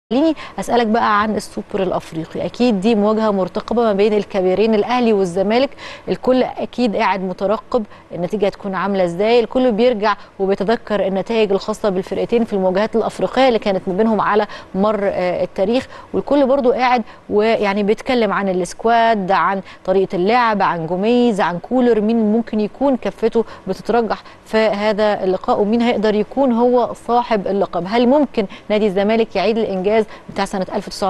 خليني اسالك بقى عن السوبر الافريقي اكيد دي مواجهه مرتقبه ما بين الكبيرين الاهلي والزمالك الكل اكيد قاعد مترقب النتيجه هتكون عامله ازاي الكل بيرجع وبيتذكر النتائج الخاصه بالفرقتين في المواجهات الافريقيه اللي كانت ما بينهم على مر آه، التاريخ والكل برضو قاعد ويعني بيتكلم عن السكواد عن طريقه اللعب عن جوميز عن كولر مين ممكن يكون كفته بتترجح في هذا اللقاء ومين هيقدر يكون هو صاحب اللقب هل ممكن نادي الزمالك يعيد الانجاز بتاع سنه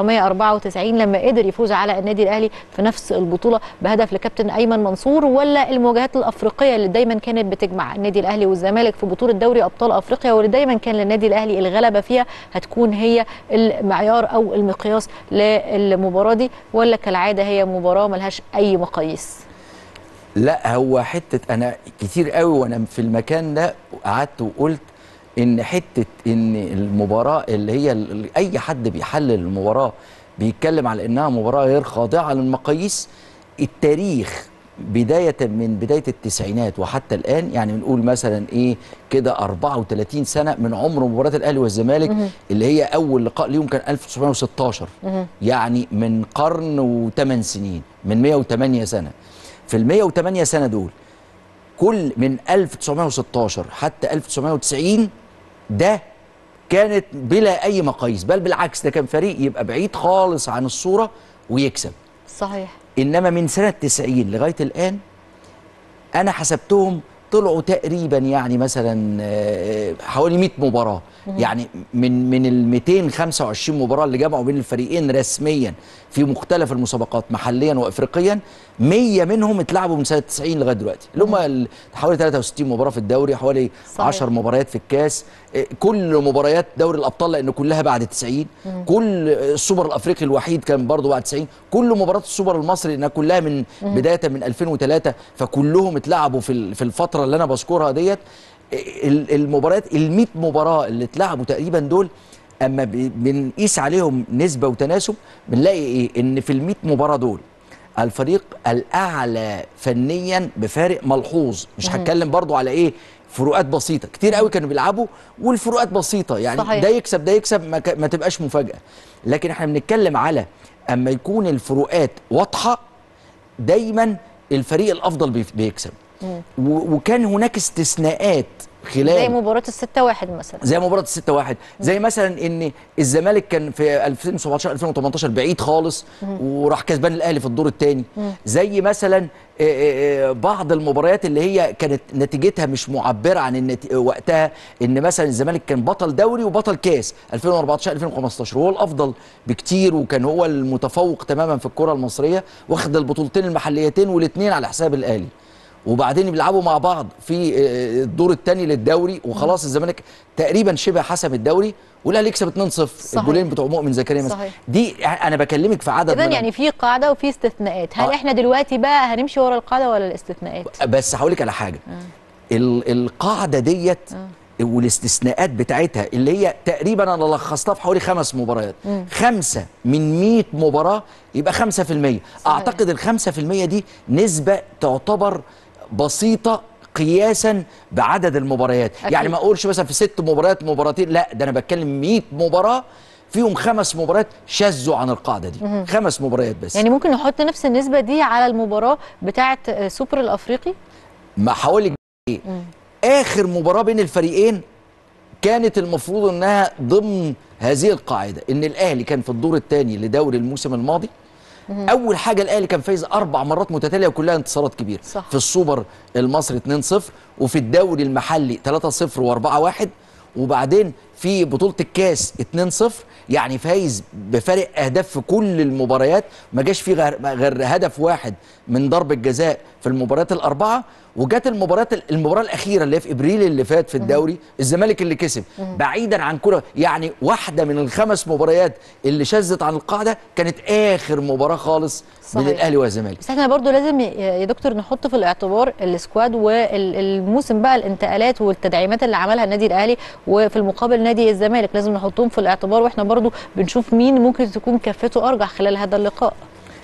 1994 لما قدر يفوز على النادي الاهلي في نفس البطوله بهدف لكابتن ايمن منصور ولا المواجهات الافريقيه اللي دايما كانت بتجمع النادي الاهلي والزمالك في بطوله دوري ابطال افريقيا واللي دايما كان للنادي الاهلي الغلبه فيها هتكون هي المعيار او المقياس للمباراه دي ولا كالعاده هي مباراه ملهاش اي مقاييس لا هو حته انا كتير قوي وانا في المكان ده قعدت وقلت ان حته ان المباراه اللي هي ال- اي حد بيحلل المباراه بيتكلم على انها مباراه غير خاضعه للمقاييس التاريخ بدايه من بدايه التسعينات وحتى الان يعني بنقول مثلا ايه كده 34 سنه من عمر مباراه الاهلي والزمالك اللي هي اول لقاء ليهم كان 1916 يعني من قرن وثمان سنين من 108 سنه في ال 108 سنه دول كل من 1916 حتى 1990 ده كانت بلا اي مقاييس بل بالعكس ده كان فريق يبقى بعيد خالص عن الصوره ويكسب صحيح انما من سنه 90 لغايه الان انا حسبتهم طلعوا تقريبا يعني مثلا آه، حوالي 100 مباراه يعني من من ال 225 مباراه اللي جمعوا بين الفريقين رسميا في مختلف المسابقات محليا وافريقيا 100 منهم اتلعبوا من سنه 90 لغايه دلوقتي اللي هم ال- حوالي 63 مباراه في الدوري حوالي صحيح. 10 مباريات في الكاس آه، كل مباريات دوري الابطال لان كلها بعد 90 كل السوبر الافريقي الوحيد كان برضه بعد 90 كل مباريات السوبر المصري لانها كلها من بدايه من 2003 فكلهم اتلعبوا في ال- في الفتره اللي انا بذكرها ديت ال- المباريات ال 100 مباراه اللي اتلعبوا تقريبا دول اما ب- بنقيس عليهم نسبه وتناسب بنلاقي ايه ان في ال 100 مباراه دول الفريق الاعلى فنيا بفارق ملحوظ مش هتكلم برضو على ايه فروقات بسيطه كتير قوي كانوا بيلعبوا والفروقات بسيطه يعني صحيح. ده يكسب ده يكسب ما, ك- ما تبقاش مفاجاه لكن احنا بنتكلم على اما يكون الفروقات واضحه دايما الفريق الافضل بيف- بيكسب و- وكان هناك استثناءات خلال زي مباراه الستة واحد مثلا زي مباراه ال 6 1 زي مثلا ان الزمالك كان في 2017 2018 بعيد خالص وراح كسبان الاهلي في الدور الثاني زي مثلا آه، آه، آه، بعض المباريات اللي هي كانت نتيجتها مش معبره عن النت... وقتها ان مثلا الزمالك كان بطل دوري وبطل كاس 2014 2015 وهو الافضل بكتير وكان هو المتفوق تماما في الكره المصريه واخد البطولتين المحليتين والاثنين على حساب الاهلي وبعدين بيلعبوا مع بعض في آه، الدور الثاني للدوري وخلاص الزمالك تقريبا شبه حسم الدوري والاهلي يكسب 2-0 صحيح. الجولين بتوع مؤمن زكريا مثلا صحيح. دي انا بكلمك في عدد اذا من- يعني في قاعده وفي استثناءات هل آه. احنا دلوقتي بقى هنمشي ورا القاعده ولا الاستثناءات بس هقول لك على حاجه ال- القاعده ديت والاستثناءات بتاعتها اللي هي تقريبا انا لخصتها في حوالي خمس مباريات خمسه من 100 مباراه يبقى 5% اعتقد ال 5% دي نسبه تعتبر بسيطه قياسا بعدد المباريات أكيد. يعني ما اقولش مثلا في ست مباريات مباراتين لا ده انا بتكلم 100 مباراه فيهم خمس مباريات شذوا عن القاعده دي خمس مباريات بس يعني ممكن نحط نفس النسبه دي على المباراه بتاعه آه، سوبر الافريقي ما حوالي ايه اخر مباراه بين الفريقين كانت المفروض انها ضمن هذه القاعده ان الاهلي كان في الدور الثاني لدوري الموسم الماضي اول حاجه الاهلي كان فايز اربع مرات متتاليه وكلها انتصارات كبيره صح. في السوبر المصري 2-0 وفي الدوري المحلي 3-0 و4-1 وبعدين في بطوله الكاس 2-0 يعني فايز بفارق اهداف في كل المباريات ما جاش فيه غير, غير هدف واحد من ضربه جزاء في المباريات الاربعه وجت المباراه المباراه الاخيره اللي هي في ابريل اللي فات في الدوري الزمالك اللي كسب بعيدا عن كره يعني واحده من الخمس مباريات اللي شذت عن القاعده كانت اخر مباراه خالص بين صحيح. الاهلي والزمالك بس احنا برضو لازم ي- يا دكتور نحط في الاعتبار السكواد والموسم بقى الانتقالات والتدعيمات اللي عملها النادي الاهلي وفي المقابل نادي الزمالك لازم نحطهم في الاعتبار واحنا برضو بنشوف مين ممكن تكون كفته ارجح خلال هذا اللقاء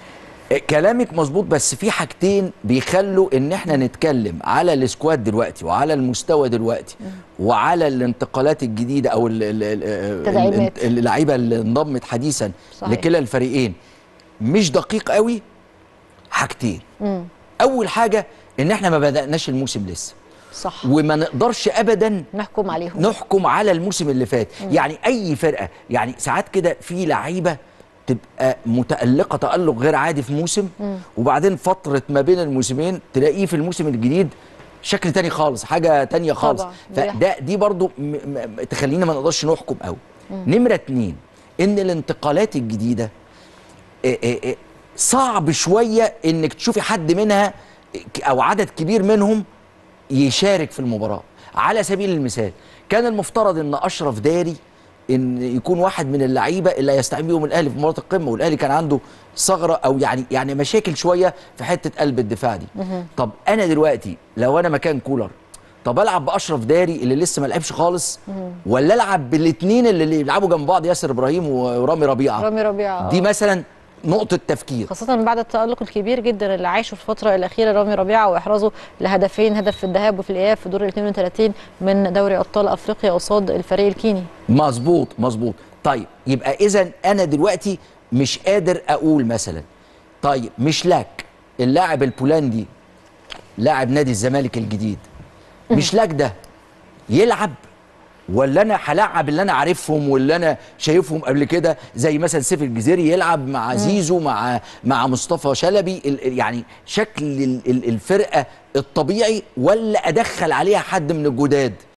كلامك مظبوط بس في حاجتين بيخلوا ان احنا نتكلم على السكواد دلوقتي وعلى المستوى دلوقتي وعلى الانتقالات الجديده او ال- ال- ال- تدعيمات. ال- اللعيبه اللي انضمت حديثا صحيح. لكلا الفريقين مش دقيق قوي حاجتين مم. اول حاجه ان احنا ما بداناش الموسم لسه صح وما نقدرش ابدا نحكم عليهم نحكم على الموسم اللي فات يعني اي فرقه يعني ساعات كده في لعيبه تبقى متألقة تألق غير عادي في موسم وبعدين فترة ما بين الموسمين تلاقيه في الموسم الجديد شكل تاني خالص حاجة تانية خالص طبعاً. فده دي برضو م م تخلينا ما نقدرش نحكم قوي نمرة اتنين ان الانتقالات الجديدة إيه إيه إيه صعب شوية انك تشوفي حد منها او عدد كبير منهم يشارك في المباراة على سبيل المثال كان المفترض ان اشرف داري ان يكون واحد من اللعيبه اللي هيستعين بيهم الاهلي في مباراه القمه والاهلي كان عنده ثغره او يعني يعني مشاكل شويه في حته قلب الدفاع دي طب انا دلوقتي لو انا مكان كولر طب العب باشرف داري اللي لسه ما لعبش خالص ولا العب بالاثنين اللي يلعبوا جنب بعض ياسر ابراهيم ورامي ربيعه رامي ربيعه دي آه. مثلا نقطه تفكير خاصة بعد التألق الكبير جدا اللي عاشه في الفترة الأخيرة رامي ربيعة وإحرازه لهدفين هدف في الذهاب وفي الإياب في دور ال 32 من دوري أبطال أفريقيا قصاد الفريق الكيني مظبوط مظبوط طيب يبقى اذا انا دلوقتي مش قادر اقول مثلا طيب مش لاك اللاعب البولندي لاعب نادي الزمالك الجديد مش لاك ده يلعب ولا انا هلعب اللي انا عارفهم واللي انا شايفهم قبل كده زي مثلا سيف الجزيري يلعب مع زيزو مع مع مصطفى شلبي ال- يعني شكل ال- ال- الفرقه الطبيعي ولا ادخل عليها حد من الجداد